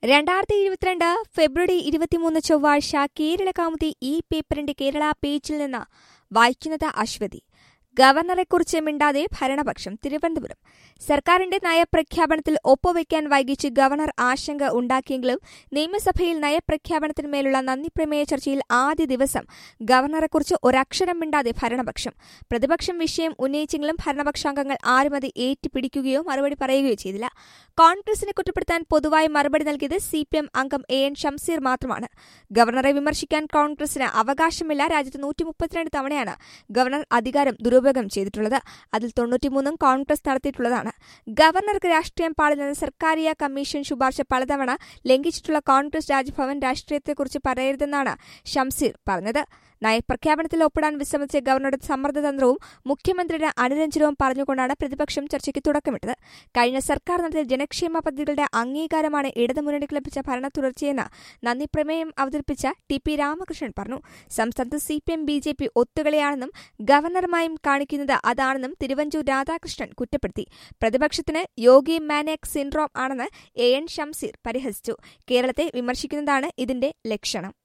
രണ്ടായിരത്തി ഇരുപത്തിരണ്ട് ഫെബ്രുവരി ഇരുപത്തിമൂന്ന് ചൊവ്വാഴ്ച കേരള കൗമുദി ഈ പേപ്പറിന്റെ കേരള പേജിൽ നിന്ന് വായിക്കുന്നത് അശ്വതി ഗവർണറെക്കുറിച്ച് മിണ്ടാതെ ഭരണപക്ഷം തിരുവനന്തപുരം സർക്കാരിന്റെ നയപ്രഖ്യാപനത്തിൽ ഒപ്പുവയ്ക്കാൻ വൈകിച്ച് ഗവർണർ ആശങ്ക ഉണ്ടാക്കിയെങ്കിലും നിയമസഭയിൽ നയപ്രഖ്യാപനത്തിന്മേലുള്ള നന്ദിപ്രമേയ ചർച്ചയിൽ ആദ്യ ദിവസം ഗവർണറെക്കുറിച്ച് ഒരക്ഷരം മിണ്ടാതെ ഭരണപക്ഷം പ്രതിപക്ഷം വിഷയം ഉന്നയിച്ചെങ്കിലും ഭരണപക്ഷാംഗങ്ങൾ ആരും അത് ഏറ്റുപിടിക്കുകയോ മറുപടി പറയുകയോ ചെയ്തില്ല കോൺഗ്രസിനെ കുറ്റപ്പെടുത്താൻ പൊതുവായി മറുപടി നൽകിയത് സി പി എം അംഗം എ എൻ ഷംസീർ മാത്രമാണ് ഗവർണറെ വിമർശിക്കാൻ കോൺഗ്രസിന് അവകാശമില്ല രാജ്യത്ത് നൂറ്റി മുപ്പത്തിരണ്ട് തവണയാണ് ഗവർണർ അധികാരം ദുരുപയോഗം ചെയ്തിട്ടുള്ളത് അതിൽ തൊണ്ണൂറ്റിമൂന്നും കോൺഗ്രസ് നടത്തിയിട്ടുള്ളതാണ് ഗവർണർക്ക് രാഷ്ട്രീയം പാടില്ലെന്ന് സർക്കാരിയ കമ്മീഷൻ ശുപാർശ പലതവണ ലംഘിച്ചിട്ടുള്ള കോൺഗ്രസ് രാജ്ഭവൻ രാഷ്ട്രീയത്തെക്കുറിച്ച് പറയരുതെന്നാണ് ഷംസീർ പറഞ്ഞത് നയപ്രഖ്യാപനത്തിൽ ഒപ്പിടാൻ വിസമ്മതിച്ച ഗവർണറുടെ സമ്മർദ്ദതന്ത്രവും മുഖ്യമന്ത്രിയുടെ അനുരഞ്ജനവും പറഞ്ഞുകൊണ്ടാണ് പ്രതിപക്ഷം ചർച്ചയ്ക്ക് തുടക്കമിട്ടത് കഴിഞ്ഞ സർക്കാർ നടത്തിയ ജനക്ഷേമ പദ്ധതികളുടെ അംഗീകാരമാണ് ഇടതുമുന്നണിക്ക് ലഭിച്ച ഭരണ തുടർച്ചയെന്ന് നന്ദി പ്രമേയം അവതരിപ്പിച്ച ടി പി രാമകൃഷ്ണൻ പറഞ്ഞു സംസ്ഥാനത്ത് C P M B J P ഒത്തുകളിയാണെന്നും ഗവർണറുമായും കാണിക്കുന്നത് അതാണെന്നും തിരുവഞ്ചൂർ രാധാകൃഷ്ണൻ കുറ്റപ്പെടുത്തി പ്രതിപക്ഷത്തിന് യോഗി മാനേക് സിൻഡ്രോം ആണെന്ന് എ എൻ ഷംസീർ പരിഹസിച്ചു കേരളത്തെ വിമർശിക്കുന്നതാണ് ഇതിന്റെ ലക്ഷണം